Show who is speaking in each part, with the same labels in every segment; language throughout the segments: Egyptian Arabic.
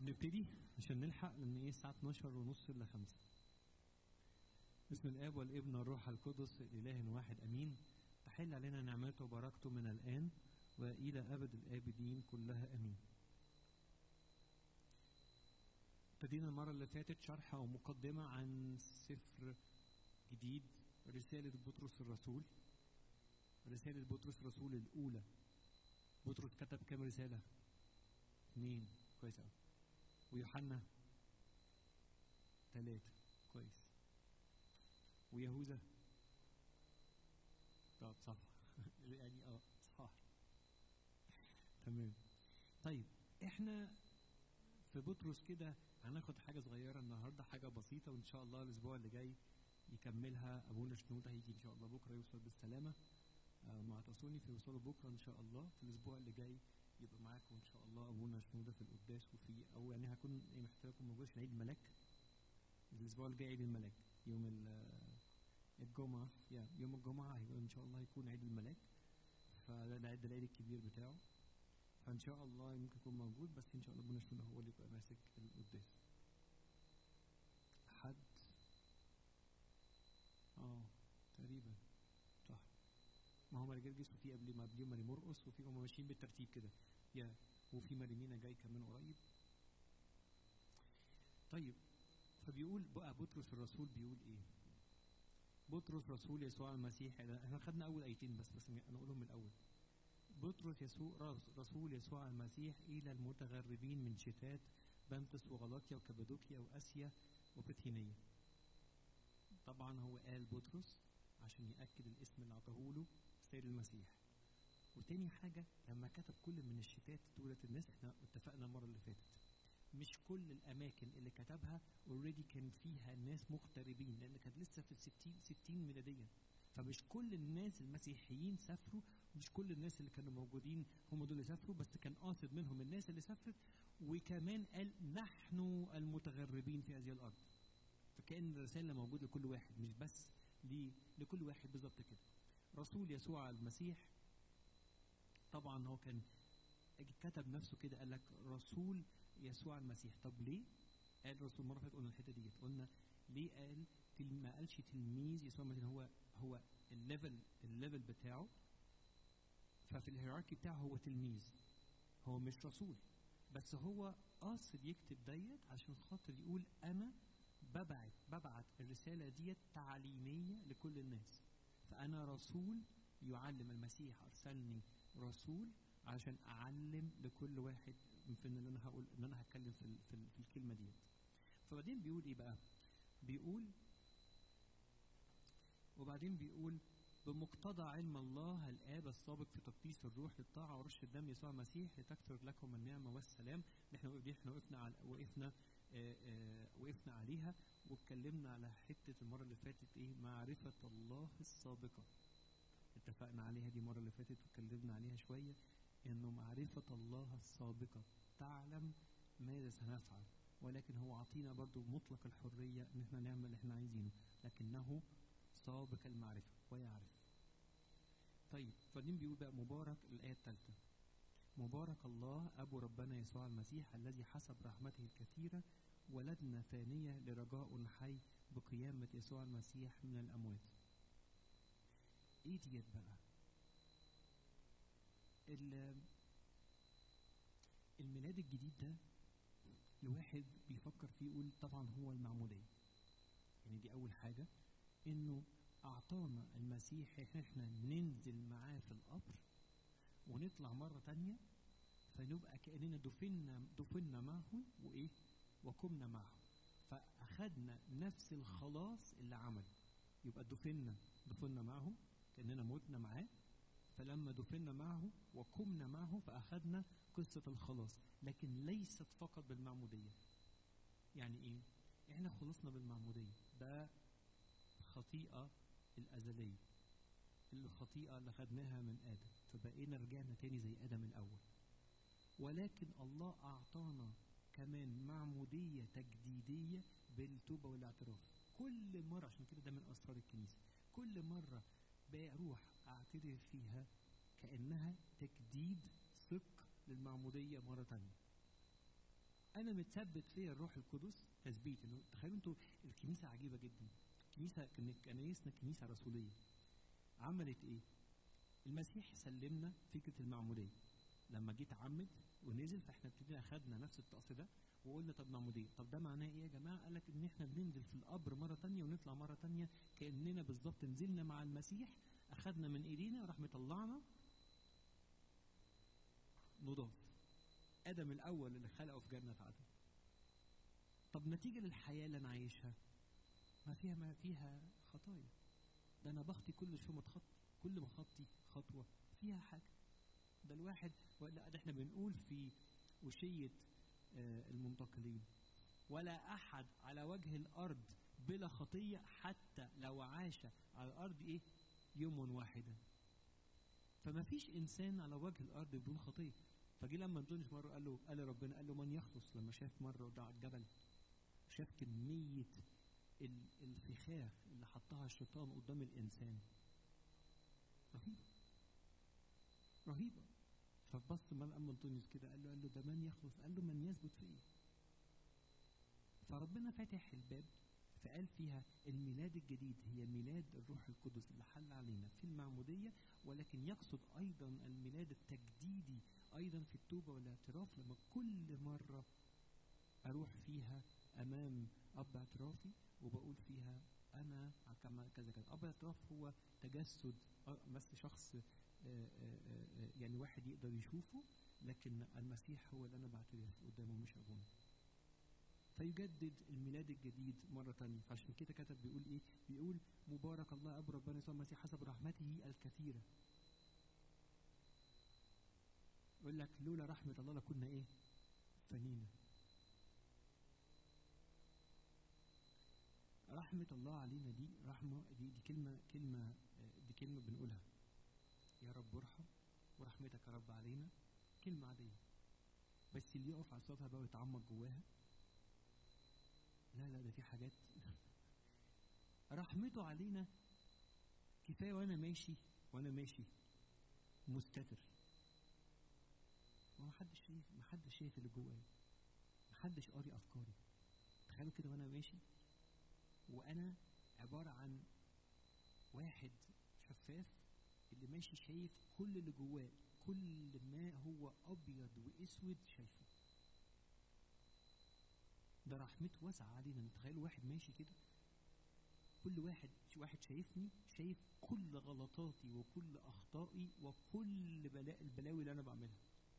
Speaker 1: طب نبتدي عشان نلحق لان ايه الساعه 12 ونص الا 5 بسم الاب والابن والروح القدس الاله واحد امين تحل علينا نعمته وبركته من الان والى ابد الابدين كلها امين ابتدينا المره اللي فاتت شرح او مقدمه عن سفر جديد رساله بطرس الرسول رساله بطرس الرسول الاولى بطرس كتب كام رساله اثنين كويس قوي ويوحنا ثلاثة كويس ويهوذا طب صح يعني اه صح تمام طيب احنا في بطرس كده هناخد حاجة صغيرة النهاردة حاجة بسيطة وإن شاء الله الأسبوع اللي جاي يكملها أبونا شنودة هيجي إن شاء الله بكرة يوصل بالسلامة آه مع تصوني في يوصلوا بكرة إن شاء الله في الأسبوع اللي جاي يبقى معاكم ان شاء الله ابونا شنودة في القداس وفي او يعني هكون ايه محتاجكم موجود عشان عيد الملاك الاسبوع الجاي عيد الملاك يوم الجمعة يا يوم الجمعة هيبقى ان شاء الله هيكون عيد الملاك فده العيد العيد الكبير بتاعه فان شاء الله ممكن يكون موجود بس ان شاء الله ابونا شنودة هو اللي يبقى ماسك القداس حد اه تقريبا صح ما هو مرجرجس وفي قبل ما قبليهم ماري مرقص وفي هم ماشيين بالترتيب كده يا وفي ماريمينا جاي كمان قريب طيب فبيقول بقى بطرس الرسول بيقول ايه بطرس رسول يسوع المسيح احنا خدنا اول ايتين بس بس انا اقولهم من الاول بطرس يسوع رسول يسوع المسيح الى المتغربين من شتات بنتس وغلاطيا وكبادوكيا واسيا وبثينيه طبعا هو قال بطرس عشان ياكد الاسم اللي عطاه له السيد المسيح وتاني حاجة لما كتب كل من الشتات دولت الناس احنا اتفقنا المرة اللي فاتت مش كل الأماكن اللي كتبها اوريدي كان فيها ناس مغتربين لأن كانت لسه في الستين ستين ميلاديا فمش كل الناس المسيحيين سافروا مش كل الناس اللي كانوا موجودين هم دول اللي سافروا بس كان قاصد منهم الناس اللي سافرت وكمان قال نحن المتغربين في هذه الأرض فكأن الرسالة موجودة لكل واحد مش بس لكل واحد بالظبط كده رسول يسوع المسيح طبعا هو كان كتب نفسه كده قال لك رسول يسوع المسيح طب ليه قال رسول مره فاتت قلنا الحته ديت قلنا ليه قال ما قالش تلميذ يسوع المسيح هو هو الليفل الليفل بتاعه ففي الهيراركي بتاعه هو تلميذ هو مش رسول بس هو قاصد يكتب ديت عشان خاطر يقول انا ببعت ببعت الرساله ديت تعليميه لكل الناس فأنا رسول يعلم المسيح أرسلني رسول عشان أعلم لكل واحد في إن أنا هقول إن أنا هتكلم في, في, في الكلمة ديت. فبعدين بيقول إيه بقى؟ بيقول وبعدين بيقول بمقتضى علم الله الآب السابق في تقديس الروح للطاعة ورش الدم يسوع المسيح لتكثر لكم النعمة والسلام احنا دي احنا وقفنا على وقفنا آآ آآ وقفنا عليها واتكلمنا على حتة المرة اللي فاتت ايه معرفة الله السابقة اتفقنا عليها دي المرة اللي فاتت واتكلمنا عليها شوية انه معرفة الله السابقة تعلم ماذا سنفعل ولكن هو عطينا برضو مطلق الحرية ان احنا نعمل اللي احنا عايزينه لكنه سابق المعرفة ويعرف طيب بعدين بيقول بقى مبارك الآية الثالثة مبارك الله أبو ربنا يسوع المسيح الذي حسب رحمته الكثيرة ولدنا ثانية لرجاء حي بقيامة يسوع المسيح من الأموات إيه ديت بقى الميلاد الجديد ده الواحد بيفكر فيه يقول طبعا هو المعمودية يعني دي أول حاجة إنه أعطانا المسيح إحنا ننزل معاه في القبر ونطلع مرة تانية فنبقى كأننا دفنا دفنا معه وإيه؟ وقمنا معه فأخذنا نفس الخلاص اللي عمله يبقى دفنا دفنا معه كأننا متنا معاه فلما دفنا معه وقمنا معه فأخذنا قصة الخلاص لكن ليست فقط بالمعمودية يعني إيه؟ إحنا خلصنا بالمعمودية ده خطيئة الأزلية الخطيئة اللي خدناها من آدم فبقينا رجعنا تاني زي آدم الأول ولكن الله أعطانا كمان معمودية تجديدية بالتوبة والاعتراف كل مرة عشان كده ده من أسرار الكنيسة كل مرة بروح أعترف فيها كأنها تجديد ثق للمعمودية مرة تانية انا متثبت فيا الروح القدس تثبيت انه تخيلوا انتوا الكنيسه عجيبه جدا الكنيسه كانت كنايسنا كنيسه رسوليه عملت ايه؟ المسيح سلمنا فكره المعموديه لما جيت عمد ونزل فاحنا ابتدينا اخدنا نفس الطقس ده وقلنا طب معموديه طب ده معناه ايه يا جماعه؟ قال لك ان احنا بننزل في القبر مره تانية ونطلع مره تانية كاننا بالظبط نزلنا مع المسيح اخدنا من ايدينا راح مطلعنا نضاف ادم الاول اللي خلقه في جنه عدن طب نتيجه للحياه اللي انا عايشها ما فيها ما فيها خطايا ده انا بخطي كل شويه متخط كل ما خطي خطوه فيها حاجه ده الواحد لا ده احنا بنقول في وشيه آه المنتقلين ولا احد على وجه الارض بلا خطيه حتى لو عاش على الارض ايه يوم واحدا فما فيش انسان على وجه الارض بدون خطيه فجي لما انطونيوس مره قال له قال لربنا قال له من يخلص لما شاف مره وده على الجبل شاف كميه الفخاخ اللي حطها الشيطان قدام الانسان رهيبه رهيبه فبص مال ام انطونيوس كده قال له قال له ده من يخلص قال له من يثبت فيه فربنا فاتح الباب فقال فيها الميلاد الجديد هي ميلاد الروح القدس اللي حل علينا في المعموديه ولكن يقصد ايضا الميلاد التجديدي ايضا في التوبه والاعتراف لما كل مره اروح فيها امام اب اعترافي وبقول فيها انا كما كذا كذا اب الاعتراف هو تجسد بس شخص يعني واحد يقدر يشوفه لكن المسيح هو اللي انا بعترف قدامه مش ابونا فيجدد الميلاد الجديد مرة تانية فعشان كده كتب بيقول ايه بيقول مبارك الله ابو ربنا يسوع المسيح حسب رحمته الكثيرة يقول لك لولا رحمة الله لكنا ايه فنينا رحمة الله علينا دي رحمة دي, دي كلمة كلمة دي كلمة بنقولها يا رب ارحم ورحمتك يا رب علينا كلمة عادية بس اللي يقف على صوتها بقى ويتعمق جواها لا لا ده في حاجات رحمته علينا كفايه وانا ماشي وانا ماشي مستتر ما حدش شايف ما حدش شايف اللي جوايا ما حدش قاري افكاري تخيلوا كده وانا ماشي وانا عباره عن واحد شفاف اللي ماشي شايف كل اللي جواه كل ما هو ابيض واسود شايفه ده رحمته واسعة علينا تخيلوا واحد ماشي كده كل واحد واحد شايفني شايف كل غلطاتي وكل اخطائي وكل بلاء البلاوي اللي انا بعملها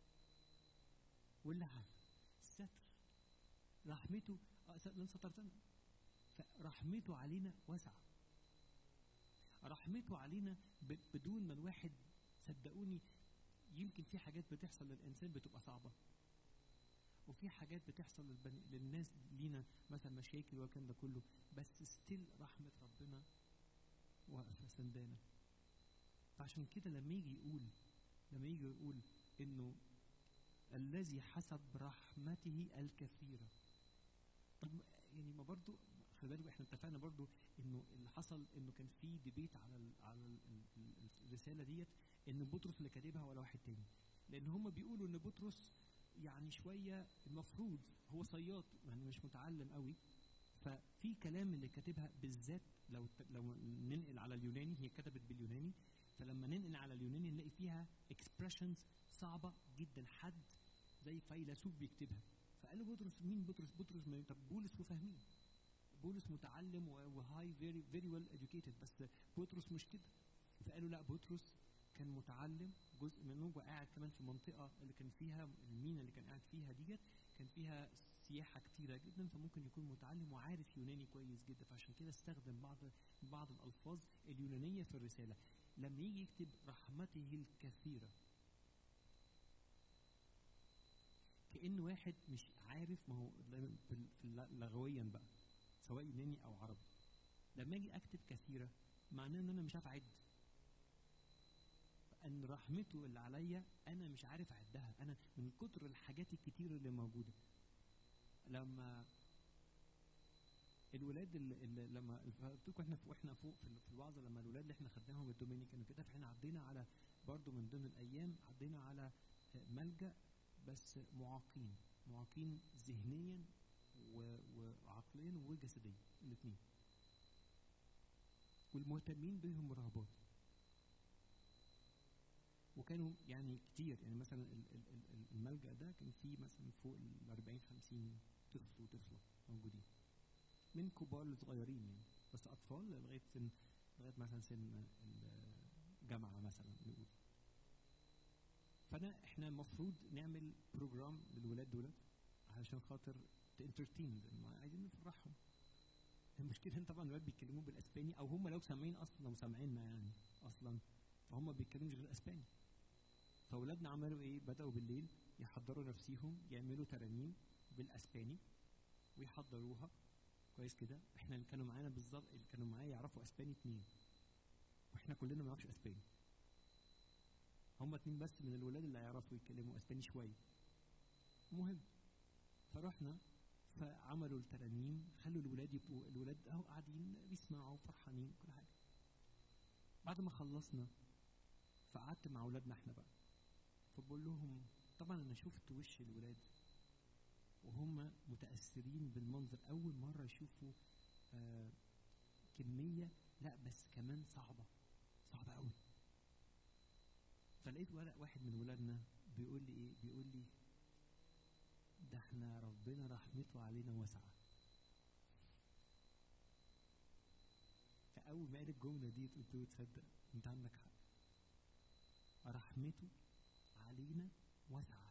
Speaker 1: واللي عارف ستر رحمته لن سترتنا فرحمته علينا واسعة رحمته علينا بدون ما الواحد صدقوني يمكن في حاجات بتحصل للانسان بتبقى صعبه وفي حاجات بتحصل للبني للناس لينا مثلا مشاكل والكلام ده كله بس ستيل رحمه ربنا واقفه سندانه فعشان كده لما يجي يقول لما يجي يقول انه الذي حسب رحمته الكثيره طب يعني ما برضو خلي بالك احنا اتفقنا برضو انه اللي حصل انه كان في ديبيت على ال على ال ال الرساله ديت ان بطرس اللي كاتبها ولا واحد تاني لان هم بيقولوا ان بطرس يعني شويه المفروض هو صياد يعني مش متعلم قوي ففي كلام اللي كاتبها بالذات لو لو ننقل على اليوناني هي كتبت باليوناني فلما ننقل على اليوناني نلاقي فيها اكسبريشنز صعبه جدا حد زي فيلسوف بيكتبها فقالوا بطرس مين بطرس بطرس ما طب بولس وفاهمين بولس متعلم وهاي فيري فيري ويل educated بس بطرس مش كده فقالوا لا بطرس كان متعلم جزء منه وقاعد كمان في المنطقة اللي كان فيها المينا اللي كان قاعد فيها ديت كان فيها سياحة كتيرة جدا فممكن يكون متعلم وعارف يوناني كويس جدا فعشان كده استخدم بعض بعض الألفاظ اليونانية في الرسالة لما يجي يكتب رحمته الكثيرة كأن واحد مش عارف ما هو لغويا بقى سواء يوناني أو عربي لما أجي أكتب كثيرة معناه إن أنا مش عارف أعد ان رحمته اللي عليا انا مش عارف اعدها انا من كتر الحاجات الكتير اللي موجوده لما الولاد اللي, اللي لما قلت لكم احنا واحنا فوق في الوعظه لما الولاد اللي احنا خدناهم الدومينيكان كده فاحنا عدينا على برضو من ضمن الايام عدينا على ملجا بس معاقين معاقين ذهنيا و- وعقليا وجسديا الاثنين والمهتمين بهم رهبات وكانوا يعني كتير يعني مثلا ال- ال- ال- ال- الملجأ ده كان فيه مثلا فوق ال 40 50 طفل وطفلة موجودين من كبار لصغيرين يعني بس أطفال لغاية سن لغاية مثلا سن الجامعة مثلا نقول فأنا إحنا المفروض نعمل بروجرام للولاد دولت علشان خاطر تانترتين عايزين نفرحهم المشكلة ان طبعا الولاد بيتكلموا بالاسباني او هم لو سامعين اصلا لو سامعيننا يعني اصلا فهم بيتكلموش غير اسباني فاولادنا عملوا ايه بداوا بالليل يحضروا نفسيهم يعملوا ترانيم بالاسباني ويحضروها كويس كده احنا اللي كانوا معانا بالظبط اللي كانوا معايا يعرفوا اسباني اتنين واحنا كلنا ما نعرفش اسباني هم اتنين بس من الولاد اللي هيعرفوا يتكلموا اسباني شويه مهم فرحنا فعملوا الترانيم خلوا الولاد يبقوا الولاد اهو قاعدين بيسمعوا فرحانين كل حاجه بعد ما خلصنا فقعدت مع اولادنا احنا بقى فبقول لهم طبعا انا شفت وش الولاد وهم متاثرين بالمنظر اول مره يشوفوا آه كميه لا بس كمان صعبه صعبه قوي فلقيت ولد واحد من ولادنا بيقول لي ايه بيقول لي ده احنا ربنا رحمته علينا واسعه فاول ما قال الجمله دي قلت له تصدق انت عندك حق رحمته علينا واسعه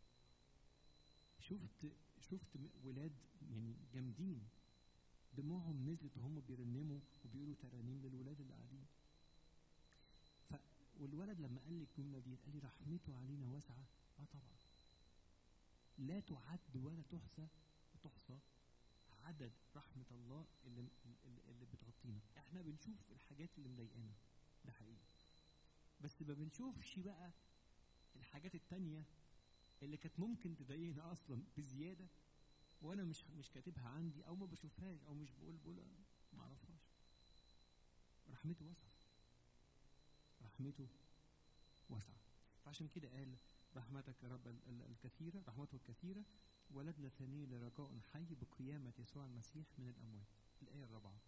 Speaker 1: شفت شفت م- ولاد يعني جامدين دموعهم نزلت وهم بيرنموا وبيقولوا ترانيم للولاد اللي قاعدين ف والولد لما قال لي الجمله دي قال لي رحمته علينا واسعه اه طبعا لا تعد ولا تحصى تحصى عدد رحمة الله اللي, اللي, اللي بتغطينا احنا بنشوف الحاجات اللي مضايقانا ده حقيقي بس ما بنشوفش بقى الحاجات التانية اللي كانت ممكن تضايقنا اصلا بزيادة وانا مش مش كاتبها عندي او ما بشوفهاش او مش بقول بقول ما اعرفهاش رحمته واسعة رحمته واسعة فعشان كده قال رحمتك يا رب ال- ال- الكثيرة رحمته الكثيرة ولدنا ثاني لرجاء حي بقيامة يسوع المسيح من الأموات الآية الرابعة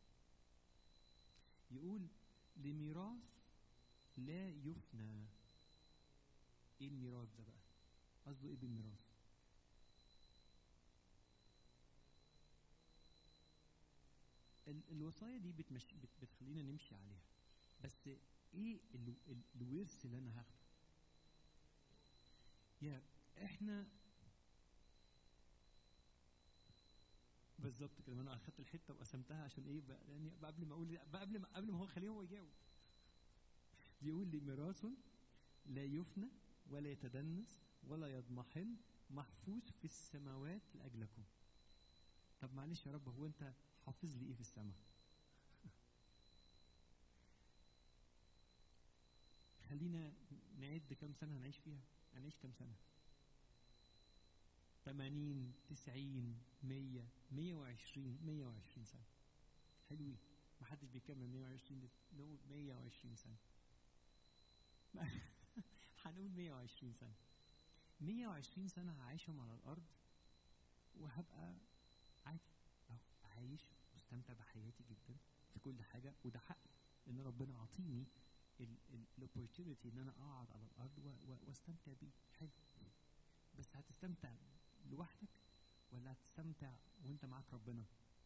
Speaker 1: يقول لميراث لا يفنى ايه الميراث ده بقى قصده ايه بالميراث ال- الوصايا دي بتمشي بت بتخلينا نمشي عليها بس ايه ال- ال- الورث اللي انا هاخده يا احنا بالظبط كده ما انا اخدت الحته وقسمتها عشان ايه بقى يعني بقى قبل ما اقول بقى قبل ما قبل ما هو خليه هو يجاوب بيقول لي ميراث لا يفنى ولا يتدنس ولا يضمحل محفوظ في السماوات لاجلكم طب معلش يا رب هو انت حافظ لي ايه في السماء خلينا نعد كام سنه هنعيش فيها هنعيش كام سنه 80 90 100 120 120 سنه حلوين محدش بيكمل 120 لسه. نقول 120 سنه هنقول 120 سنه 120 سنه هعيشهم على الارض وهبقى عادي اهو عايش مستمتع بحياتي جدا في كل حاجه وده حقي ان ربنا عاطيني الاوبورتيونيتي ان انا اقعد على الارض و- و- واستمتع بيه حلو بس هتستمتع لوحدك ولا هتستمتع وانت معاك ربنا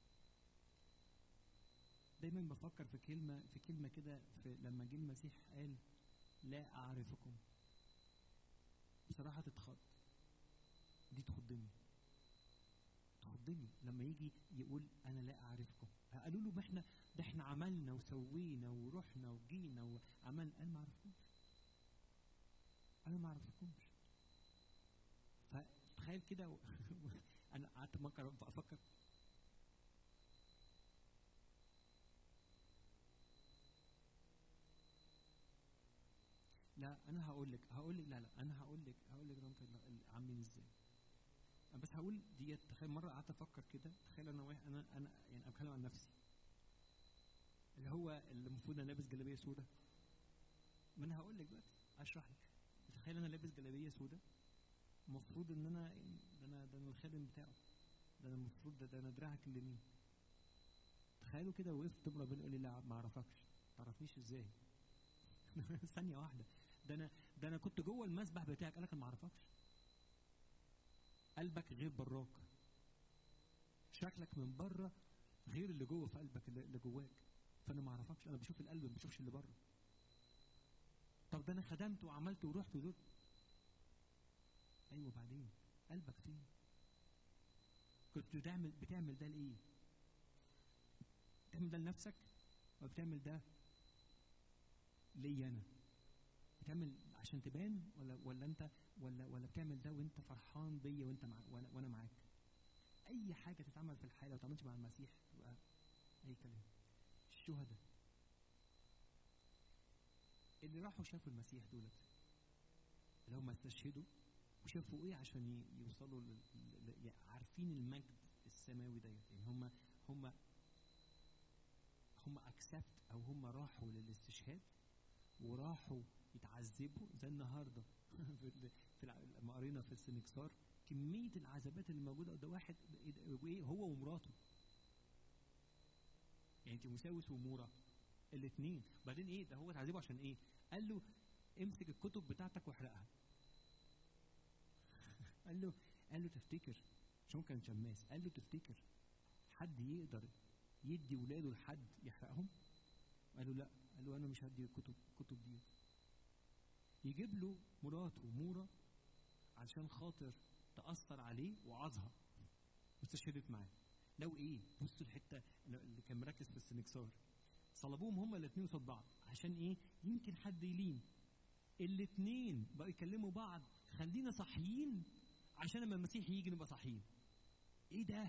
Speaker 1: دايما بفكر في كلمة في كلمة كده في لما جه المسيح قال لا أعرفكم بصراحة تتخض دي تخضني تخضني لما يجي يقول أنا لا أعرفكم قالوا له ما احنا ده احنا عملنا وسوينا ورحنا وجينا وعمل قال ما أعرفكمش أنا ما أعرفكمش فتخيل كده و... أنا قعدت أفكر أفكر لا انا هقول لك هقول لك لا لا انا هقول لك هقول لك انت عاملين ازاي أنا بس هقول ديت تخيل مره قعدت افكر كده تخيل انا واحد انا انا يعني اتكلم عن نفسي اللي هو اللي المفروض انا لابس جلابيه سوداء ما انا هقول لك دلوقتي اشرح لك تخيل انا لابس جلابيه سوداء المفروض ان انا ده انا ده انا الكلام بتاعه ده انا المفروض ده, ده انا دراعك اليمين تخيلوا كده وقفت ربنا يقول لي لا ما اعرفكش ما تعرفنيش ازاي ثانيه واحده ده انا ده انا كنت جوه المسبح بتاعك قال لك انا ما اعرفكش قلبك غير براك شكلك من بره غير اللي جوه في قلبك اللي اللي جواك فانا ما اعرفكش انا بشوف القلب ما بشوفش اللي بره طب ده انا خدمت وعملت ورحت وزرت ايوه بعدين قلبك فين كنت بتعمل بتعمل ده لايه بتعمل ده لنفسك ولا بتعمل ده ليا انا بتعمل عشان تبان ولا ولا انت ولا ولا بتعمل ده وانت فرحان بيا وانت مع وانا, وأنا معاك اي حاجه تتعمل في الحياه لو اتعملتش مع المسيح تبقى اي كلام الشهداء اللي راحوا شافوا المسيح دولت اللي هم استشهدوا وشافوا ايه عشان ي- يوصلوا لل... لل... يعني عارفين المجد السماوي ديت يعني هم هم هم اكسبت او هم راحوا للاستشهاد وراحوا يتعذبوا زي النهارده في ال- في الع- لما قرينا في السنكسار كميه العذابات اللي موجوده ده واحد وايه هو ومراته يعني تيموساوس ومورا الاثنين بعدين ايه ده هو اتعذبوا عشان ايه قال له امسك الكتب بتاعتك واحرقها قال له قال له تفتكر عشان هو كان شماس قال له تفتكر حد يقدر يدي ولاده لحد يحرقهم قال له لا قال له انا مش هدي الكتب الكتب دي يجيب له مراته مورا عشان خاطر تأثر عليه وعظها واستشهدت معاه لو ايه بصوا الحته اللي كان مركز في السنكسار صلبوهم هما الاثنين قصاد بعض عشان ايه يمكن حد يلين الاثنين بقوا يكلموا بعض خلينا صاحيين عشان لما المسيح يجي نبقى صاحيين ايه ده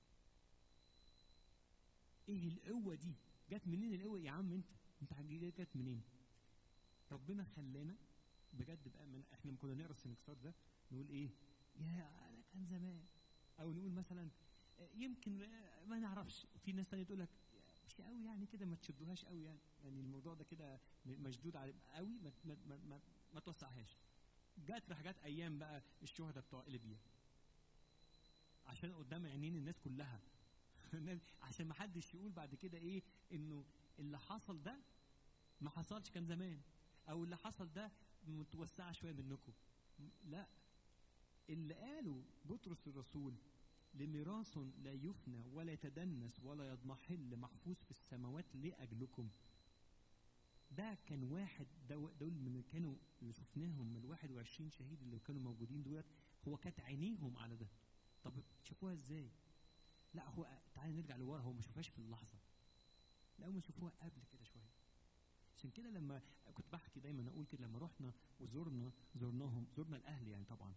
Speaker 1: ايه القوه دي جت منين القوه يا عم انت انت حاجة جت منين ربنا خلانا بجد بقى من احنا لما كنا نقرا السنكسار ده نقول ايه يا ده كان زمان او نقول مثلا آه، يمكن آه، ما نعرفش في ناس تانية تقول لك مش قوي يعني كده ما تشدوهاش قوي يعني يعني الموضوع ده كده م- مشدود على قوي ما ما ما, ما, ما توسعهاش جات حاجات ايام بقى الشهداء بتوع ليبيا عشان قدام عينين الناس كلها عشان ما حدش يقول بعد كده ايه انه اللي حصل ده ما حصلش كان زمان او اللي حصل ده متوسعه شويه منكم لا اللي قاله بطرس الرسول لميراث لا يفنى ولا يتدنس ولا يضمحل محفوظ في السماوات لاجلكم ده كان واحد دو- دول من اللي كانوا اللي شفناهم من ال 21 شهيد اللي كانوا موجودين دولت هو كانت عينيهم على ده طب شافوها ازاي؟ لا هو تعالى نرجع لورا هو ما شافهاش في اللحظه لا هم شافوها قبل كده شويه عشان كده لما كنت بحكي دايما اقول كده لما رحنا وزرنا زرناهم زرنا الاهل يعني طبعا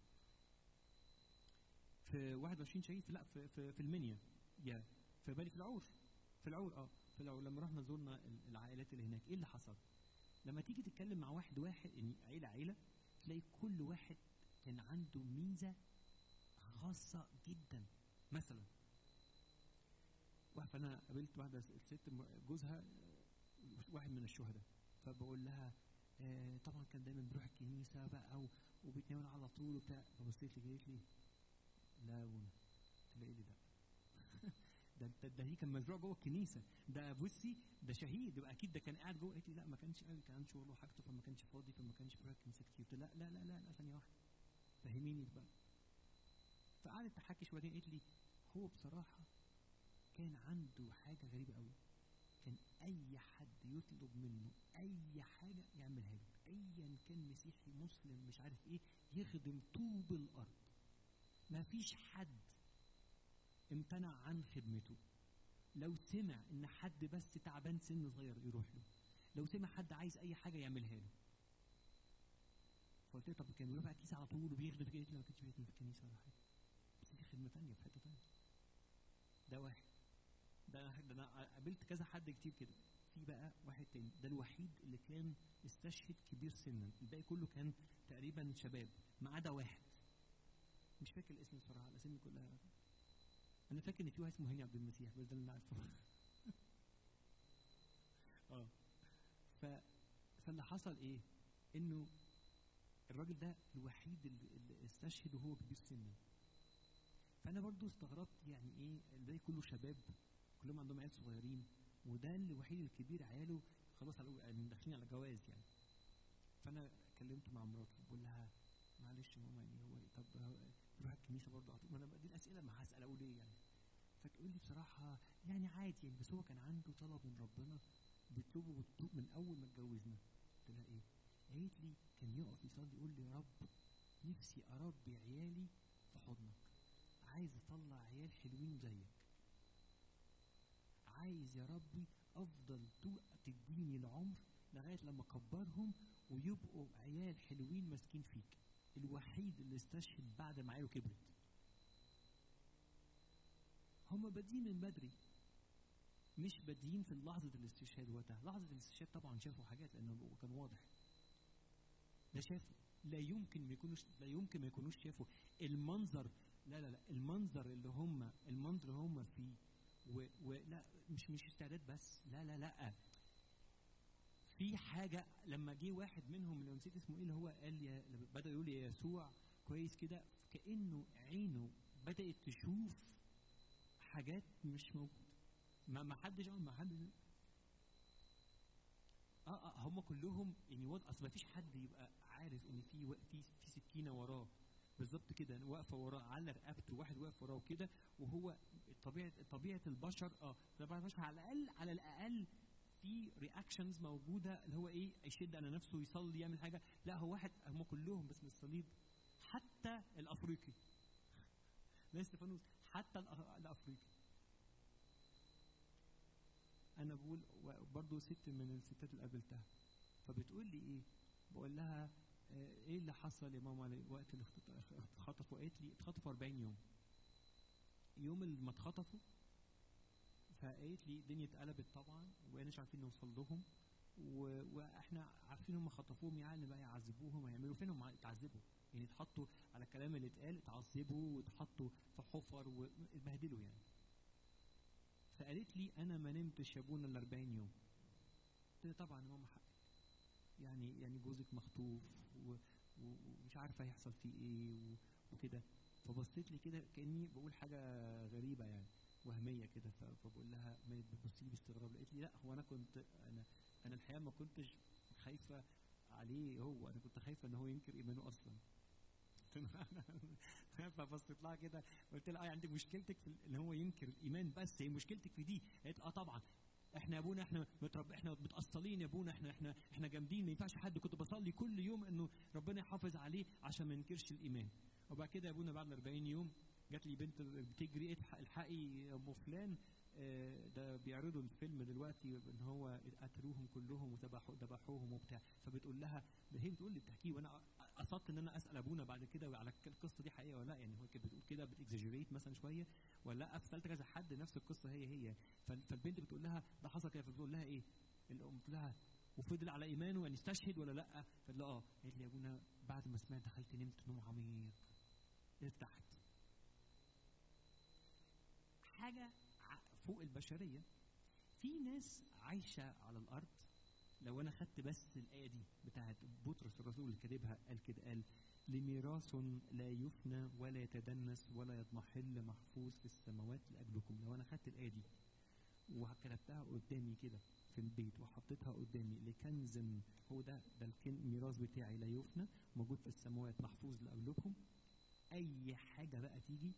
Speaker 1: في 21 شهيد لا في في, في المنيا يا في بالي في العور في العور اه في العور لما رحنا زرنا ال- العائلات اللي هناك ايه اللي حصل؟ لما تيجي تتكلم مع واحد واحد يعني عيله عيله تلاقي كل واحد كان عنده ميزه خاصه جدا مثلا واحد فانا قابلت واحده ست م- جوزها آه، واحد من الشهداء فبقول لها آه طبعا كان دايما بيروح الكنيسه بقى و- وبيتناول على طول وبتاع فبصيت لي قالت لي لا ونا تلاقي لي ده ده ده, ده هي كان مزروع جوه الكنيسه ده بصي ده شهيد يبقى اكيد ده كان قاعد جوه قالت لي لا ما كانش قوي كان عنده شغله وحاجته فما كانش فاضي فما كانش بيروح الكنيسه كتير قلت لها لا لا لا لا ثانيه واحده فهميني بقى فقعدت تحكي شويتين قالت لي هو بصراحه كان عنده حاجه غريبه قوي كان اي حد يطلب منه اي حاجه يعملها له ايا كان مسيحي مسلم مش عارف ايه يخدم طوب الارض ما فيش حد امتنع عن خدمته لو سمع ان حد بس تعبان سن صغير يروح له لو سمع حد عايز اي حاجه يعملها له فقلت له طب كان بيروح بقى الكنيسه على طول وبيخدم في الكنيسه ما كانش بيخدم في الكنيسه ولا حاجه بس دي خدمه تانية في حته تانية ده واحد ده انا ده انا قابلت كذا حد كتير كده في بقى واحد تاني ده الوحيد اللي كان استشهد كبير سنا الباقي كله كان تقريبا شباب ما عدا واحد مش فاكر الاسم بصراحه الاسامي كلها انا فاكر ان في واحد اسمه هاني عبد المسيح بس ده اللي انا عارفه اه ف فاللي حصل ايه انه الراجل ده الوحيد اللي اللي استشهد وهو كبير سنا فانا برضو استغربت يعني ايه الباقي كله شباب كلهم عندهم عيال صغيرين وده الوحيد الكبير عياله خلاص على يعني داخلين على جواز يعني فانا كلمت مع مراتي بقول لها معلش يا ماما يعني هو إيه؟ طب هو- نروح الكنيسه برضه على طول ما انا دي الاسئله ما هسال اقول ايه يعني فتقول لي بصراحه يعني عادي يعني بس هو كان عنده طلب من ربنا بيطلبه بالطوب من اول ما اتجوزنا قلت لها ايه؟ قالت لي كان يقف يصلي يقول لي يا رب نفسي اربي عيالي في حضنك عايز اطلع عيال حلوين زيك عايز يا ربي افضل تو- تديني العمر لغايه لما اكبرهم ويبقوا عيال حلوين ماسكين فيك الوحيد اللي استشهد بعد ما عياله كبرت هم بادئين من بدري مش بادئين في لحظة الاستشهاد وقتها لحظة الاستشهاد طبعا شافوا حاجات لأنه كان واضح ده شافوا لا يمكن ما يكونوش لا يمكن ما يكونوش شافوا المنظر لا لا لا المنظر اللي هم المنظر اللي هم فيه و, و لا مش مش استعداد بس لا لا لا في حاجة لما جه واحد منهم اللي نسيت اسمه ايه اللي هو قال يا لما بدأ يقول يا يسوع كويس كده كأنه عينه بدأت تشوف حاجات مش موجودة ما ما حدش ما حدش اه اه هم كلهم يعني وضع اصل ما فيش حد يبقى عارف ان في و- في في سكينه وراه بالظبط كده واقفه وراه على رقبته واحد واقف وراه كده وهو طبيعه طبيعه البشر اه طبيعه البشر على الاقل على الاقل في رياكشنز موجوده اللي هو ايه يشد على نفسه يصلي يعمل حاجه لا هو واحد هم كلهم باسم الصليب حتى الافريقي لا استفانوس حتى الأ- الافريقي انا بقول و- برضو ست من الستات اللي قابلتها فبتقول لي ايه بقول لها آه، ايه اللي حصل يا ماما ل- وقت اللي اخت- اتخطفوا قالت لي اتخطفوا 40 يوم يوم اللي ما اتخطفوا فقالت لي الدنيا اتقلبت طبعا ومش عارفين نوصل لهم و... واحنا عارفين هم خطفوهم يعني بقى يعذبوهم هيعملوا فين هم اتعذبوا يعني اتحطوا على الكلام اللي اتقال اتعذبوا واتحطوا في حفر واتبهدلوا يعني فقالت لي انا ما نمتش يا ابونا ال 40 يوم قلت لها طبعا يا ماما حقك يعني يعني جوزك مخطوف و- و- ومش عارفه هيحصل فيه ايه و- وكده فبصيت لي كده كاني بقول حاجه غريبه يعني وهميه كده ف- فبقول لها ما بتبص لي باستغراب لقيت لي لا هو انا كنت انا انا الحقيقه ما كنتش خايفه عليه هو انا كنت خايفه ان هو ينكر ايمانه اصلا فبصيت لها كده قلت لها اه يعني انت مشكلتك في ان هو ينكر الايمان بس هي مشكلتك في دي قالت اه طبعا احنا يا ابونا احنا مترب احنا متاصلين يا ابونا احنا احنا احنا جامدين ما ينفعش حد كنت بصلي كل يوم انه ربنا يحافظ عليه عشان ما ينكرش الايمان وبعد كده يا ابونا بعد ال 40 يوم جات لي بنت بتجري الحق- الحقي ام فلان آه، ده بيعرضوا الفيلم دلوقتي ان هو قتلوهم كلهم وذبحوا ذبحوهم وبتاع فبتقول لها هي بتقول لي بتحكيه وانا قصدت ان انا اسال ابونا بعد كده على القصه دي حقيقه ولا لا يعني هو كانت بتقول كده بتكزاجريت مثلا شويه ولا لا فسالت كذا حد نفس القصه هي هي فال- فالبنت بتقول لها ده حصل كده فبتقول لها ايه؟ الام قلت لها وفضل على ايمانه يعني استشهد ولا لا؟ فقال لها اه قالت لي يا ابونا بعد ما سمعت دخلت نمت نوم عميق ارتحت حاجه ع- فوق البشريه في ناس عايشه على الارض لو انا خدت بس الايه دي بتاعت بطرس الرسول اللي كاتبها قال كده قال لميراث لا يفنى ولا يتدنس ولا يضمحل محفوظ في السماوات لاجلكم لو انا خدت الايه دي وكتبتها قدامي كده في البيت وحطيتها قدامي لكنز هو ده ده الكن- الميراث بتاعي لا يفنى موجود في السماوات محفوظ لاجلكم اي حاجه بقى تيجي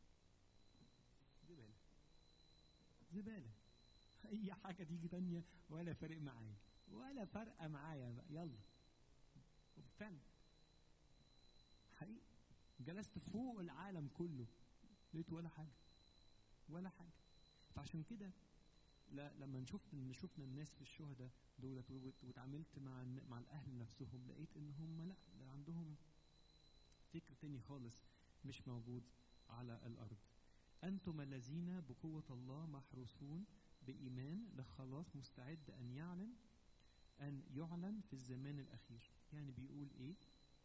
Speaker 1: زباله زباله اي حاجه تيجي تانية ولا فارق معايا ولا فارقه معايا بقى يلا فعلا حقيقي جلست فوق العالم كله لقيت ولا حاجه ولا حاجه فعشان كده لا لما نشوف ان شفنا الناس في الشهداء دولت وت- واتعاملت مع الن- مع الاهل نفسهم لقيت ان هم لا ده عندهم فكر تاني خالص مش موجود على الارض انتم الذين بقوه الله محروسون بايمان لخلاص مستعد ان يعلن ان يعلن في الزمان الاخير يعني بيقول ايه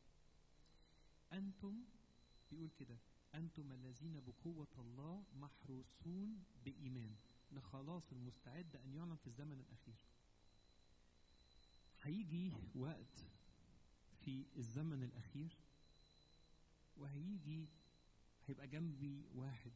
Speaker 1: انتم بيقول كده انتم الذين بقوه الله محروسون بايمان لخلاص المستعد ان يعلن في الزمن الاخير هيجي وقت في الزمن الاخير وهيجي هيبقى جنبي واحد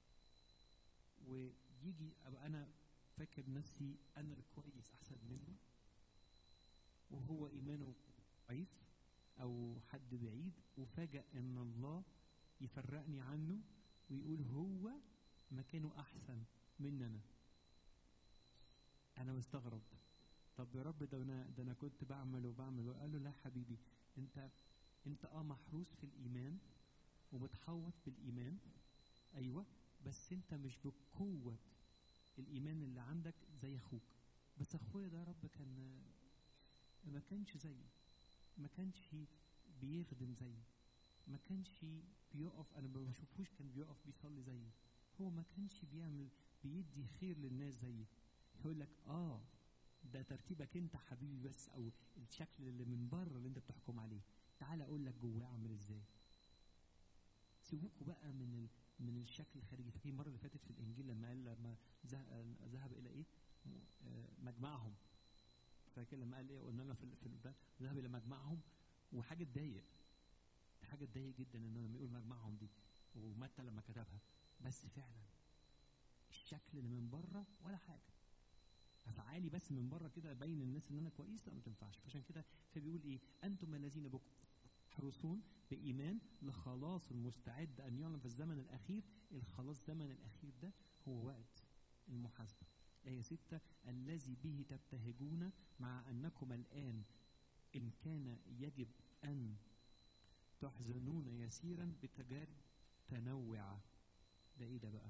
Speaker 1: ويجي ابقى انا فاكر نفسي انا الكويس احسن منه وهو ايمانه ضعيف او حد بعيد وفاجأ ان الله يفرقني عنه ويقول هو مكانه احسن مني انا انا مستغرب طب يا رب ده انا ده انا كنت بعمل وبعمل وقال له لا حبيبي انت انت اه محروس في الايمان ومتحوط بالايمان ايوه بس انت مش بقوه الايمان اللي عندك زي اخوك بس اخويا ده يا رب كان ما كانش زيي ما كانش بيخدم زيي ما كانش بيقف انا ما بشوفوش كان بيقف بيصلي زيي هو ما كانش بيعمل بيدي خير للناس زيي يقول لك اه ده ترتيبك انت حبيبي بس او الشكل اللي من بره اللي انت بتحكم عليه تعال اقول لك جواه عامل ازاي سيبوكوا بقى من ال... من الشكل الخارجي فاكرين المره اللي فاتت في الانجيل لما قال لما ذهب الى ايه مجمعهم فاكر لما قال ايه قلنا لنا في في ده ذهب الى مجمعهم وحاجه تضايق حاجه تضايق جدا ان لما يقول مجمعهم دي ومتى لما كتبها بس فعلا الشكل اللي من بره ولا حاجه افعالي بس من بره كده ابين للناس ان انا كويس لا ما تنفعش فعشان كده فبيقول ايه انتم الذين بكم تحرسون بايمان لخلاص المستعد ان يعلن في الزمن الاخير الخلاص الزمن الاخير ده هو وقت المحاسبه آية ستة الذي به تبتهجون مع أنكم الآن إن كان يجب أن تحزنون يسيرا بتجارب تنوعة ده إيه ده بقى؟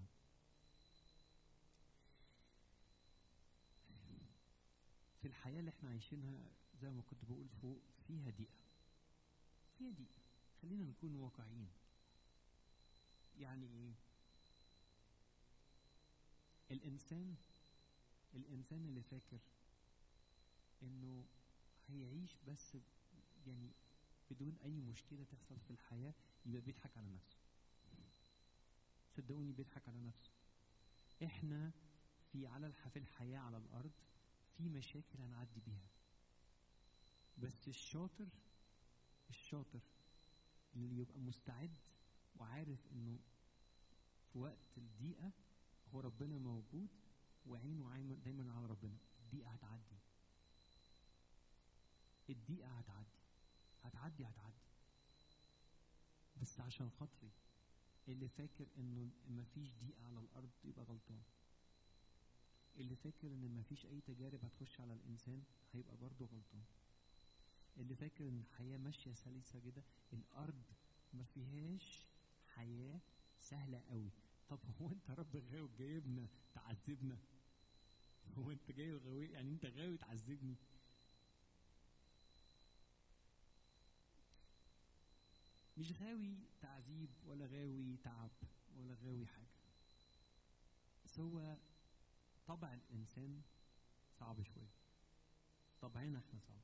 Speaker 1: في الحياة اللي احنا عايشينها زي ما كنت بقول فوق فيها ضيقة فيها ضيقة خلينا نكون واقعيين يعني ايه الانسان الانسان اللي فاكر انه هيعيش بس يعني بدون اي مشكلة تحصل في الحياة يبقى بيضحك على نفسه صدقوني بيضحك على نفسه احنا في على الح- في الحياة على الارض في مشاكل هنعدي بيها بس الشاطر الشاطر اللي يبقى مستعد وعارف انه في وقت الضيقة هو ربنا موجود وعينه عايمة دايما على ربنا الضيقة هتعدي الضيقة هتعدي هتعدي هتعدي بس عشان خاطري اللي فاكر انه مفيش ضيقة على الارض يبقى غلطان اللي فاكر ان مفيش اي تجارب هتخش على الانسان هيبقى برضه غلطان اللي فاكر ان الحياة ماشية سلسة كده الارض ما فيهاش حياة سهلة قوي طب هو انت رب غاوي جايبنا تعذبنا هو انت جاي غاوي يعني انت غاوي تعذبني مش غاوي تعذيب ولا غاوي تعب ولا غاوي حاجة بس هو طبع الإنسان صعب شوية طبعنا احنا صعب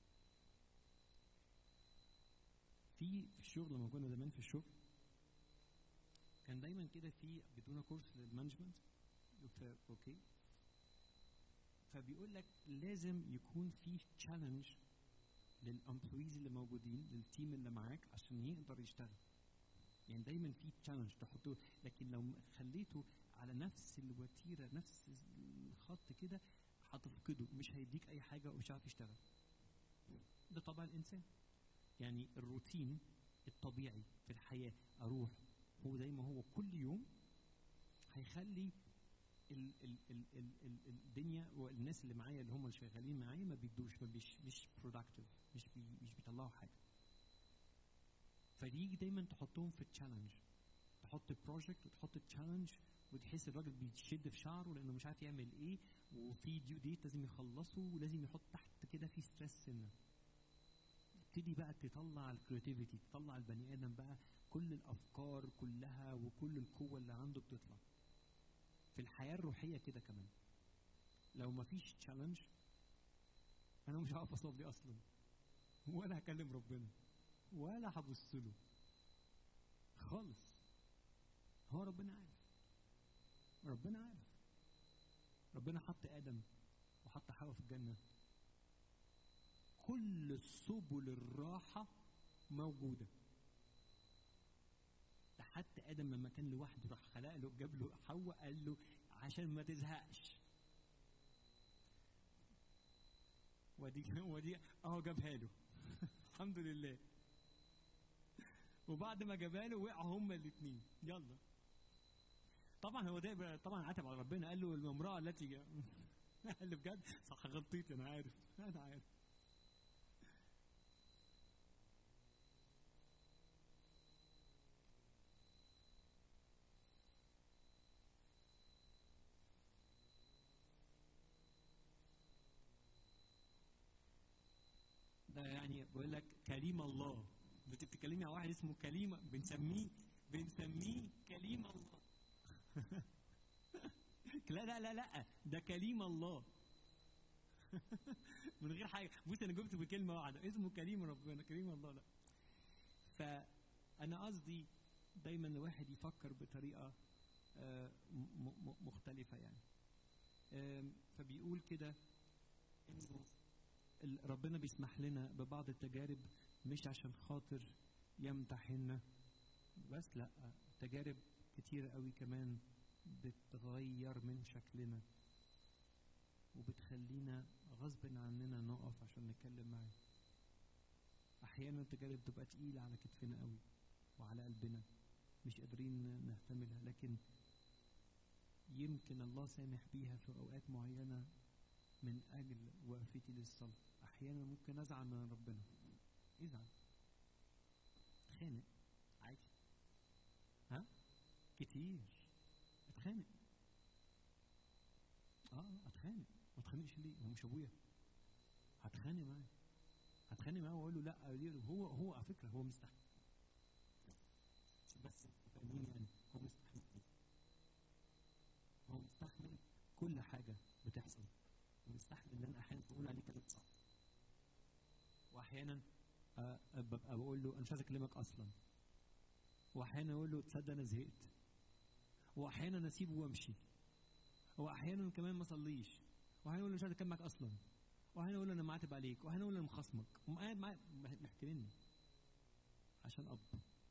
Speaker 1: في في الشغل لما كنا زمان في الشغل كان دايما كده في بدون كورس للمانجمنت في اوكي فبيقول لك لازم يكون في تشالنج للامبلويز اللي موجودين للتيم اللي معاك عشان يقدر يشتغل يعني دايما في تشالنج تحطه لكن لو خليته على نفس الوتيره نفس الخط كده هتفقده مش هيديك اي حاجه ومش هتعرف يشتغل ده طبع الانسان يعني الروتين الطبيعي في الحياه اروح هو زي ما هو كل يوم هيخلي ال ال ال ال ال الدنيا والناس اللي معايا اللي هم اللي شغالين معايا ما بيدوش ما بيش مش برودكتيف مش بي مش بيطلعوا حاجه فدي دايما تحطهم في التشالنج تحط بروجكت وتحط تشالنج وتحس الراجل بيشد في شعره لانه مش عارف يعمل ايه وفي ديو ديت لازم يخلصه ولازم يحط تحت كده في ستريس سنه تبتدي بقى تطلع الكرياتيفيتي تطلع البني ادم بقى كل الافكار كلها وكل القوه اللي عنده بتطلع في الحياه الروحيه كده كمان لو ما فيش تشالنج انا مش هعرف اصلي اصلا ولا هكلم ربنا ولا هبص له خالص هو ربنا عارف ربنا عارف ربنا حط ادم وحط حواء في الجنه كل سبل الراحه موجوده ده حتى ادم لما كان لوحده راح خلق له جاب له حواء قال له عشان ما تزهقش ودي ودي اهو جابها له الحمد لله وبعد ما جابها له وقعوا هما الاثنين يلا طبعا هو ده طبعا عتب على ربنا قال له المراه التي جا- قال له بجد صح غلطيت انا عارف انا عارف ده يعني بقول لك كليم الله انت بتتكلمي على واحد اسمه كليم بنسميه بنسميه كليم الله لا لا لا لا ده كليم الله من غير حاجه بص انا جبت بكلمه واحده اسمه كليم ربنا كليم الله لا فانا قصدي دايما الواحد يفكر بطريقه آه، م- م- مختلفه يعني آم، فبيقول كده انه ال- ربنا بيسمح لنا ببعض التجارب مش عشان خاطر يمتحنا بس لا تجارب كتير قوي كمان بتغير من شكلنا وبتخلينا غصب عننا نقف عشان نتكلم معاه احيانا التجارب بتبقى تقيله على كتفنا قوي وعلى قلبنا مش قادرين نحتملها لكن يمكن الله سامح بيها في اوقات معينه من اجل وقفتي للصلاه احيانا ممكن ازعل من ربنا ازعل اتخانق عادي ها كتير اتخانق اه اتخانق ما اتخانقش ليه هو مش ابويا هتخانق معاه هتخانق معاه واقول له لا ليه؟ هو هو على فكره هو مستحمل بس فاهمين يعني هو مستحمل هو مستحمل كل حاجه بتحصل ومستحمل ان انا احيانا بقول عليه كلام صح واحيانا آه، ببقى بقول له انا مش عايز اكلمك اصلا واحيانا اقول له تصدق انا زهقت واحيانا اسيبه وامشي واحيانا كمان ما اصليش واحيانا اقول له مش عايز اكلمك اصلا واحيانا اقول له انا معاتب عليك واحيانا اقول له انا مخاصمك وقاعد معايا محترمني عشان اب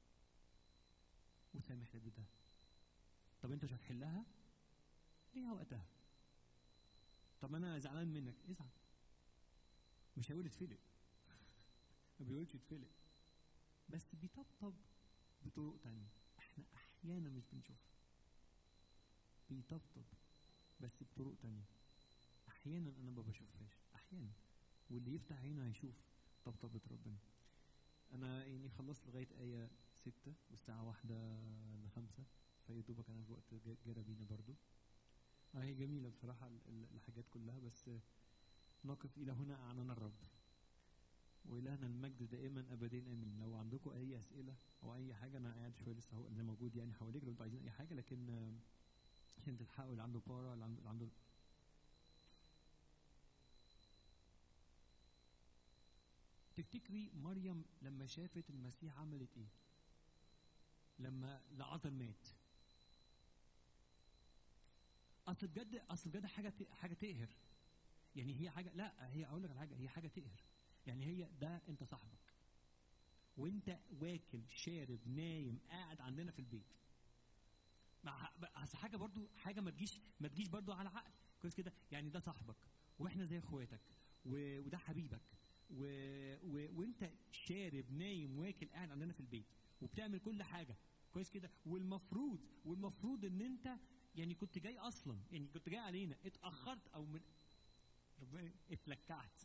Speaker 1: وسامح لي بده طب انت مش هتحلها ليها وقتها طب انا زعلان منك ازعل مش هيقول اتفلق ما بيقولش اتفلق بس بيطبطب بطرق تانية احنا احيانا مش بنشوفها بيطبطب بس بطرق تانية احيانا انا ما بشوفهاش احيانا واللي يفتح عينه هيشوف طبطبة ربنا انا يعني خلصت لغاية آية ستة والساعة واحدة لخمسة فيا دوبك انا في وقت ج- جرى بينا برضو آه هي جميلة بصراحة ال- ال- الحاجات كلها بس نقف إلى هنا أعاننا الرب وإلهنا المجد دائما أبدين آمين لو عندكم أي أسئلة أو أي حاجة أنا قاعد شوية لسه هو أنا موجود يعني حواليك لو أنتوا عايزين أي حاجة لكن آه، عشان تلحقوا اللي عنده بارا اللي عنده, اللي عنده تفتكري مريم لما شافت المسيح عملت ايه؟ لما لعازر مات اصل بجد اصل بجد حاجه ت- حاجه تقهر يعني هي حاجه لا هي اقول لك على حاجه هي حاجه تقهر يعني هي ده انت صاحبك وانت واكل شارب نايم قاعد عندنا في البيت مع اصل حاجه برضو حاجه ما تجيش ما تجيش برضو على عقل كويس كده يعني ده صاحبك واحنا زي اخواتك و... وده حبيبك و... و... وانت شارب نايم واكل قاعد عندنا في البيت وبتعمل كل حاجه كويس كده والمفروض والمفروض ان انت يعني كنت جاي اصلا يعني كنت جاي علينا اتاخرت او من ربنا اتلكعت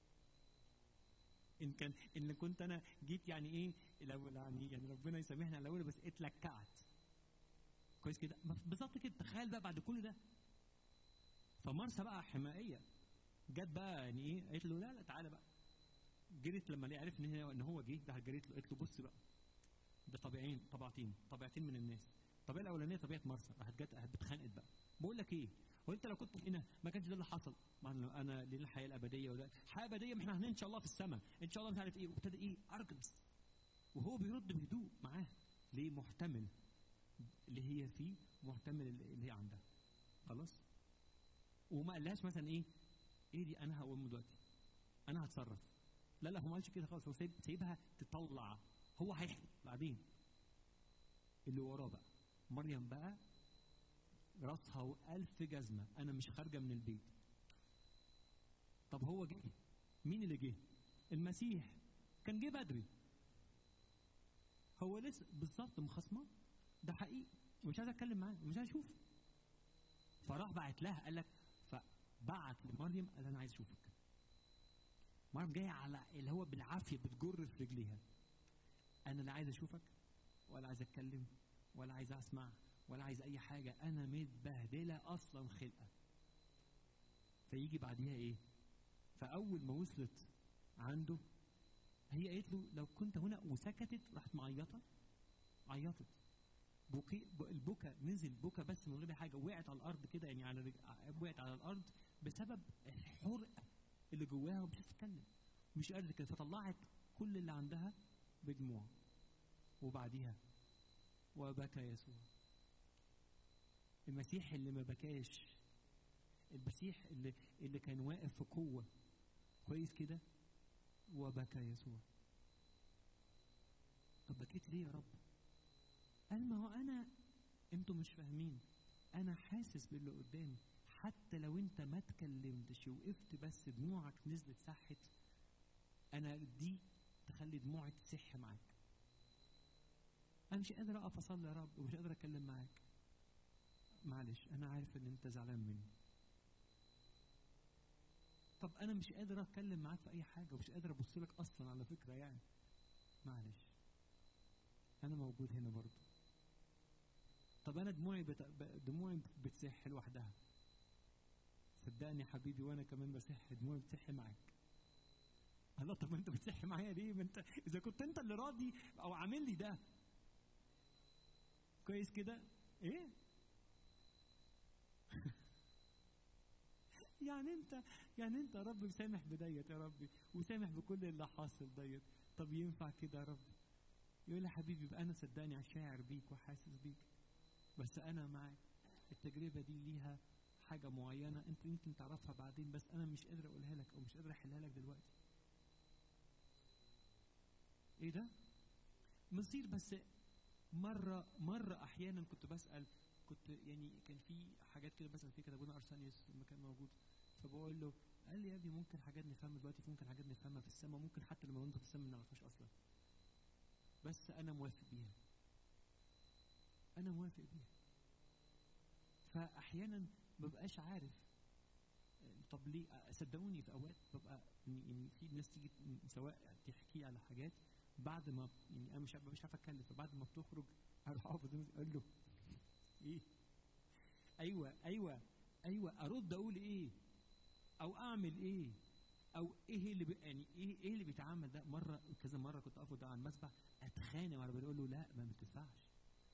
Speaker 1: ان كان ان كنت انا جيت يعني ايه لو يعني يعني ربنا يسامحنا على الاول بس اتلكعت كويس كده بس- بالظبط كده تخيل بقى بعد كل ده فمارسا بقى حمائيه جت بقى يعني ايه قالت له لا لا تعالى بقى جريت لما لقى عرف ان هي ان هو جه راحت جريت له قالت له بص بقى ده طبيعين طبيعتين طبيعتين من الناس الطبيعه الاولانيه طبيعه مرسى راحت جت راحت اتخانقت بقى بقول لك ايه هو انت لو كنت هنا ما كانش ده اللي حصل ما انا انا ليه الحياه الابديه ولا الحياه الابديه ما احنا هنا ان شاء الله في السماء ان شاء الله مش عارف ايه وابتدى ايه ارجنس وهو بيرد بهدوء معاه ليه محتمل اللي هي فيه محتمل اللي هي عندها خلاص وما قالهاش مثلا ايه ايه دي انا هقوم دلوقتي انا هتصرف لا لا هو ما قالش كده خالص هو سايب سايبها تطلع هو هيحكي بعدين اللي وراه بقى مريم بقى راسها وألف جزمة أنا مش خارجة من البيت طب هو جه مين اللي جه المسيح كان جه بدري هو لسه بالظبط مخصمه ده حقيقي ومش عايز اتكلم معاه ومش عايز اشوفه فراح بعت لها قال لك فبعت لمريم قال انا عايز اشوفك مريم جايه على اللي هو بالعافيه بتجر في رجليها انا لا عايز اشوفك ولا عايز اتكلم ولا عايز اسمع ولا عايز اي حاجه انا متبهدله اصلا خلقه فيجي بعديها ايه فاول ما وصلت عنده هي قالت له لو كنت هنا وسكتت راحت معيطه عيطت بوكي البكا نزل بكا بس من غير حاجه وقعت على الارض كده يعني على رج... وقعت على الارض بسبب الحرقه اللي جواها ومش تتكلم مش قادره كده فطلعت كل اللي عندها بدموع وبعديها وبكى يسوع المسيح اللي ما بكاش المسيح اللي اللي كان واقف في قوه كويس كده وبكى يسوع طب بكيت ليه يا رب قال ما هو انا انتوا مش فاهمين انا حاسس باللي قدامي حتى لو انت ما اتكلمتش وقفت بس دموعك نزلت سحت انا دي تخلي دموعي تسح معاك انا مش قادر اقف اصلي يا رب ومش قادر اتكلم معاك معلش انا عارف ان انت زعلان مني طب انا مش قادر اتكلم معاك في اي حاجه ومش قادر ابص لك اصلا على فكره يعني معلش انا موجود هنا برضه طب انا دموعي بت... دموعي بتسح لوحدها صدقني يا حبيبي وانا كمان بسح دموعي بتسح معاك الله طب ما انت بتسح معايا ليه ما انت اذا كنت انت اللي راضي او عامل لي ده كويس كده ايه يعني انت يعني انت يا رب مسامح بديت يا ربي وسامح بكل اللي حاصل ديت طب ينفع كده يا رب يقول لي حبيبي يبقى انا صدقني شاعر بيك وحاسس بيك بس انا معاك التجربه دي ليها حاجه معينه انت يمكن تعرفها بعدين بس انا مش قادر اقولها لك او مش قادر احلها لك دلوقتي ايه ده مصير بس مره مره احيانا كنت بسال كنت يعني كان في حاجات كده بسال فيها كده ابونا ارسانيوس لما كان موجود فبقول له قال لي يا ابني ممكن حاجات نفهمها دلوقتي ممكن حاجات نفهمها في السماء ممكن حتى لما ننطق في السماء ما نعرفهاش اصلا بس انا موافق بيها انا موافق بيها فاحيانا ما ببقاش عارف طب ليه صدقوني في اوقات ببقى يعني في ناس تيجي سواء تحكي على حاجات بعد ما يعني انا مش مش عارف اتكلم فبعد ما بتخرج اروح اقف اقول له ايه ايوه ايوه ايوه ارد اقول ايه او اعمل ايه او ايه اللي بي يعني ايه ايه اللي بيتعمل ده مره كذا مره كنت اقف على المسبح اتخانق وانا بقول له لا ما بتنفعش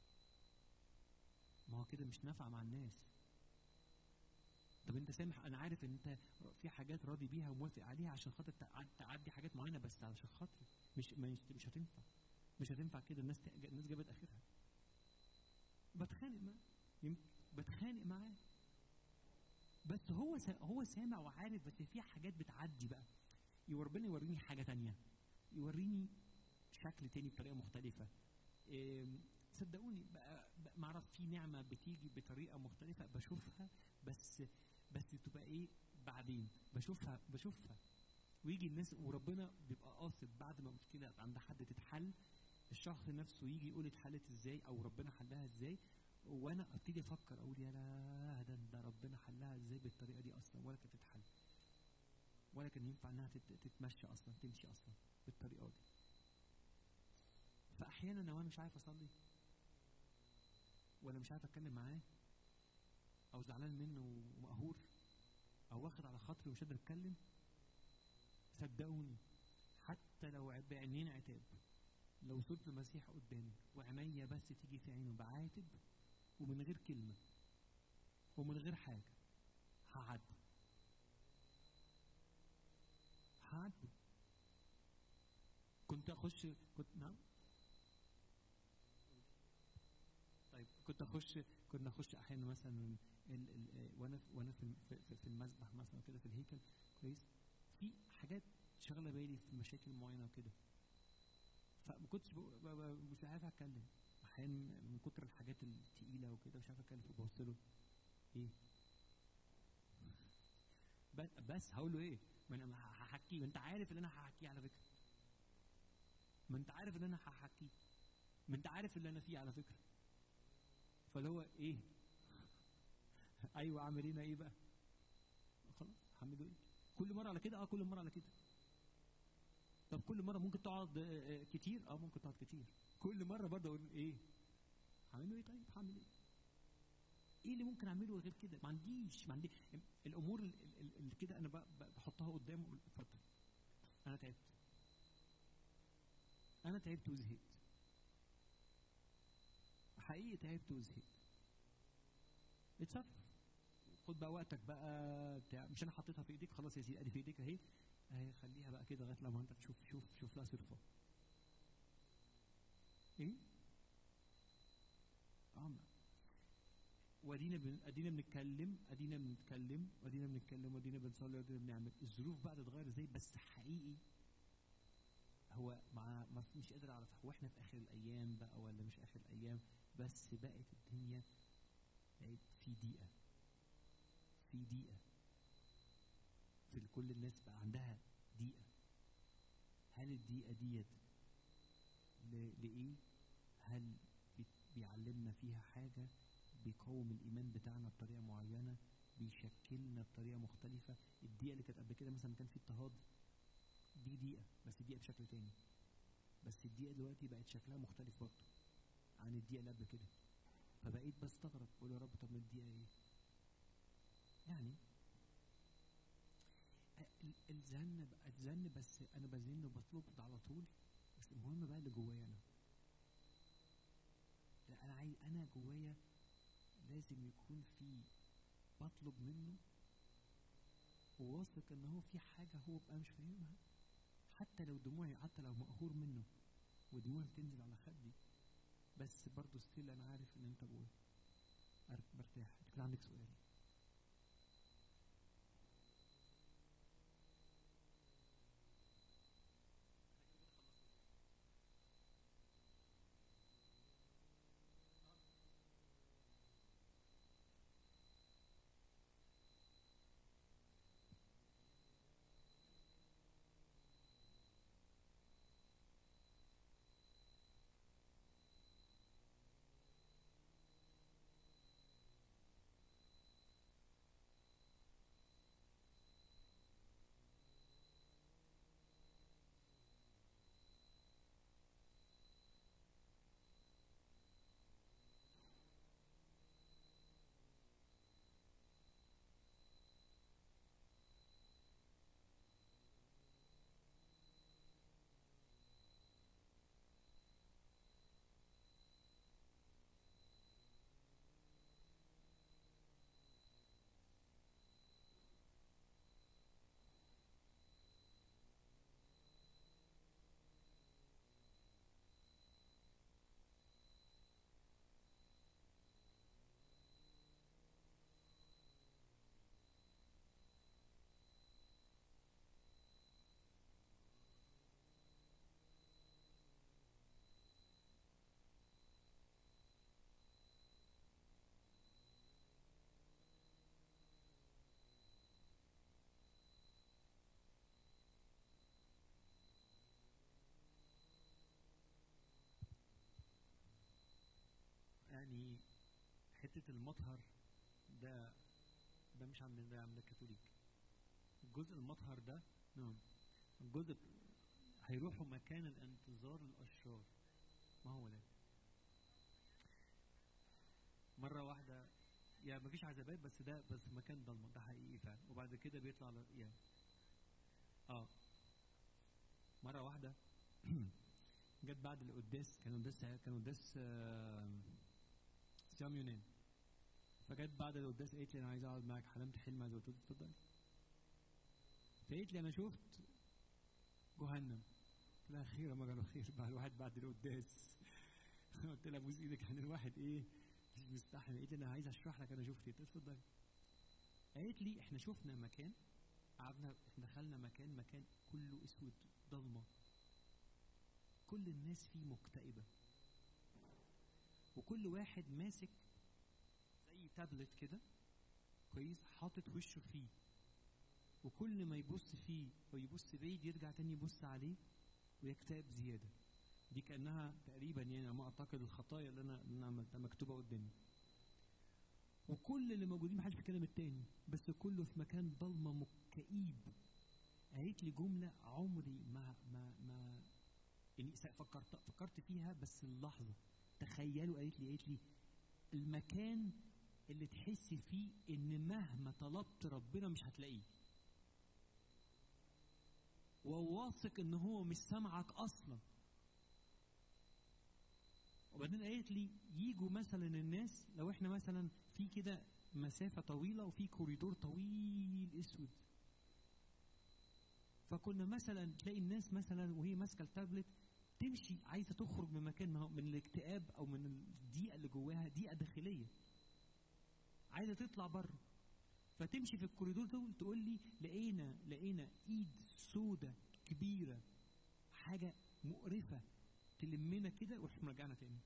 Speaker 1: ما هو كده مش نافعه مع الناس طب انت سامح انا عارف ان انت في حاجات راضي بيها وموافق عليها عشان خاطر تعدي حاجات معينه بس علشان خاطري مش مش هتنفع مش هتنفع كده الناس الناس جابت اخرها بتخانق معاه بتخانق معاه بس هو هو سامع وعارف بس في حاجات بتعدي بقى ربنا يوريني حاجه تانية يوريني شكل تاني بطريقه مختلفه صدقوني بقى معرف في نعمه بتيجي بطريقه مختلفه بشوفها بس بس تبقى ايه بعدين بشوفها بشوفها ويجي الناس وربنا بيبقى قاصد بعد ما مشكله عند حد تتحل الشخص نفسه يجي يقول اتحلت ازاي او ربنا حلها ازاي وانا ابتدي افكر اقول يا لا ده ده ربنا حلها ازاي بالطريقه دي اصلا ولا كانت تتحل ولا كان ينفع انها تتمشى اصلا تمشي اصلا بالطريقه دي فاحيانا لو انا مش عارف اصلي ولا مش عارف اتكلم معاه او زعلان منه ومقهور او واخد على خاطري ومش قادر اتكلم صدقوني حتى لو بعينين عتاب لو صرت المسيح قدامي وعينيا بس تيجي في عينه بعاتب ومن غير كلمه ومن غير حاجه هعدي هعدي كنت اخش كنت نعم طيب كنت اخش كنا اخش احيانا مثلا ال ال وانا وانا في في, في المسبح مثلا كده في الهيكل كويس في حاجات شغله بالي في مشاكل معينه وكده فما كنتش مش عارف اتكلم سرحان من كتر الحاجات التقيله وكده مش عارف اتكلم فببص له ايه بس بس هقول له ايه ما انا هحكيه ما انت عارف ان انا هحكيه على فكره ما انت عارف ان انا هحكيه ما انت عارف اللي انا فيه على فكره فاللي هو ايه ايوه اعمل ايه ايه بقى خلاص هعمله ايه كل مره على كده اه كل مره على كده طب كل مره ممكن تقعد آه، آه، كتير اه ممكن تقعد كتير كل مره برضه اقول ايه هعمله ايه طيب هعمل ايه ايه اللي ممكن اعمله غير كده ما عنديش ما عندي الامور ال- ال- اللي كده انا ب- ب- بحطها قدامه وأقول اتفضل انا تعبت انا تعبت وزهقت حقيقي تعبت وزهقت اتصرف خد بقى وقتك بقى بتاع مش انا حطيتها في ايديك خلاص يا سيدي ادي في ايديك اهي اهي خليها بقى كده لغايه لما انت تشوف شوف شوف لها صرفه ايه اه ما- وادينا بن... ادينا بنتكلم ادينا بنتكلم وادينا بنتكلم وادينا بنصلي وادينا بنعمل الظروف بقى تتغير ازاي بس حقيقي هو مع ما مش قادر اعرف هو احنا في اخر الايام بقى ولا مش اخر الايام بس بقت الدنيا بقت في ضيقه في ضيقه في كل الناس بقى عندها ضيقه هل الضيقه ديت ل- لايه هل بت- بيعلمنا فيها حاجه بيقوم الايمان بتاعنا بطريقه معينه بيشكلنا بطريقه مختلفه الدقيقه اللي كانت قبل كده مثلا كان في اضطهاد دي دقيقه بس دقيقه بشكل تاني بس الدقيقه دلوقتي بقت شكلها مختلف برضه عن الدقيقه اللي قبل كده فبقيت بستغرب بقول يا رب طب ما الدقيقه ايه يعني ال- الزن بقى الزن بس انا بزن وبطلب على طول بس المهم بقى اللي جوايا انا لا انا عايز انا جوايا لازم يكون في بطلب منه وواثق ان هو في حاجه هو بقى مش فاهمها حتى لو دموعي حتى لو مقهور منه ودموعي بتنزل على خدي بس برضه ستيل انا عارف ان انت جوايا أر- مرتاح انت كان عندك سؤال يعني حته المطهر ده ده مش عند ده عند الكاثوليك الجزء المطهر ده نعم الجزء هيروحوا مكان الانتظار الاشرار ما هو ده مره واحده يعني مفيش عذابات بس ده بس مكان ضلمه ده حقيقي فعلا وبعد كده بيطلع ل- يعني اه مره واحده جت بعد القداس كان قداس كان قداس آه، صيام يونان فجت بعد القداس قالت لي انا عايز اقعد معاك حلمت حلم عايز قلت لها اتفضل فقالت لي انا شفت جهنم قلت لها خير ما جرى خير بقى الواحد بعد القداس قلت لها بوس ايدك يعني الواحد ايه مش مستحمل قالت لي انا عايز اشرح لك انا شفت ايه قلت لها اتفضل قالت لي احنا شفنا مكان قعدنا احنا دخلنا مكان مكان كله اسود ضلمه كل الناس فيه مكتئبه وكل واحد ماسك زي تابلت كده كويس حاطط وشه فيه وكل ما يبص فيه او يبص بعيد يرجع تاني يبص عليه ويكتئب زياده دي كانها تقريبا يعني على ما اعتقد الخطايا اللي انا اللي انا عملتها مكتوبه قدامي وكل اللي موجودين محدش بيكلم التاني بس كله في مكان ضلمه كئيب قالت لي جمله عمري ما ما ما يعني س- فكرت فكرت فيها بس اللحظه تخيلوا قالت لي قالت لي المكان اللي تحس فيه ان مهما طلبت ربنا مش هتلاقيه وواثق ان هو مش سامعك اصلا وبعدين قالت لي يجوا مثلا الناس لو احنا مثلا في كده مسافه طويله وفي كوريدور طويل اسود فكنا مثلا تلاقي الناس مثلا وهي ماسكه التابلت تمشي عايزه تخرج من مكان ما هو- من الاكتئاب او من الضيقه اللي جواها ضيقه داخليه عايزه تطلع بره فتمشي في الكوريدور دول تقول لي لقينا لقينا ايد سودة كبيره حاجه مقرفه تلمنا كده واحنا رجعنا تاني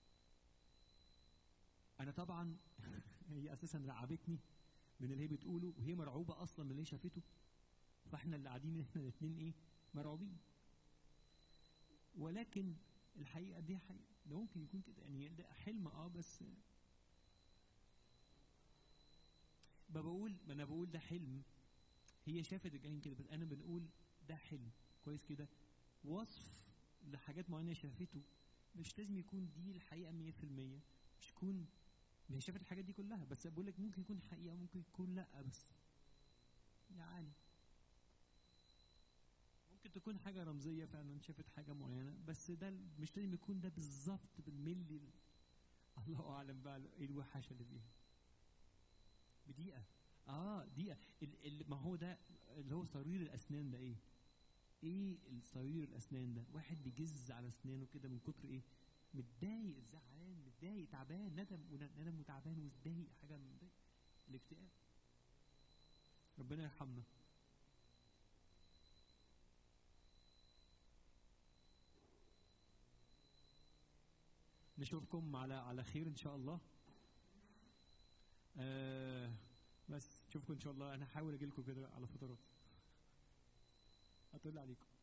Speaker 1: انا طبعا هي اساسا رعبتني من اللي هي بتقوله وهي مرعوبه اصلا من اللي هي شافته فاحنا اللي قاعدين احنا الاثنين ايه مرعوبين ولكن الحقيقه دي حقيقه ده ممكن يكون كده يعني ده حلم اه بس ما بقول ما انا بقول ده حلم هي شافت الجحيم كده بس انا بنقول ده حلم كويس كده وصف لحاجات معينه شافته مش لازم يكون دي الحقيقه 100% مش يكون ما هي شافت الحاجات دي كلها بس بقول لك ممكن يكون حقيقه ممكن يكون لا بس يعني ممكن تكون حاجه رمزيه فعلا شافت حاجه معينه بس ده مش لازم يكون ده بالظبط بالملي الله اعلم بقى ايه الوحشه اللي فيها بدقيقه اه دقيقه ال- ال- ما هو ده اللي هو صرير الاسنان ده ايه ايه الصرير الاسنان ده واحد بيجز على اسنانه كده من كتر ايه متضايق زعلان متضايق تعبان ندم ون- ندم وتعبان ومتضايق حاجه متضايق الاكتئاب ربنا يرحمنا نشوفكم على على خير ان شاء الله آه بس نشوفكم ان شاء الله انا هحاول اجي لكم كده على فترات هطل عليكم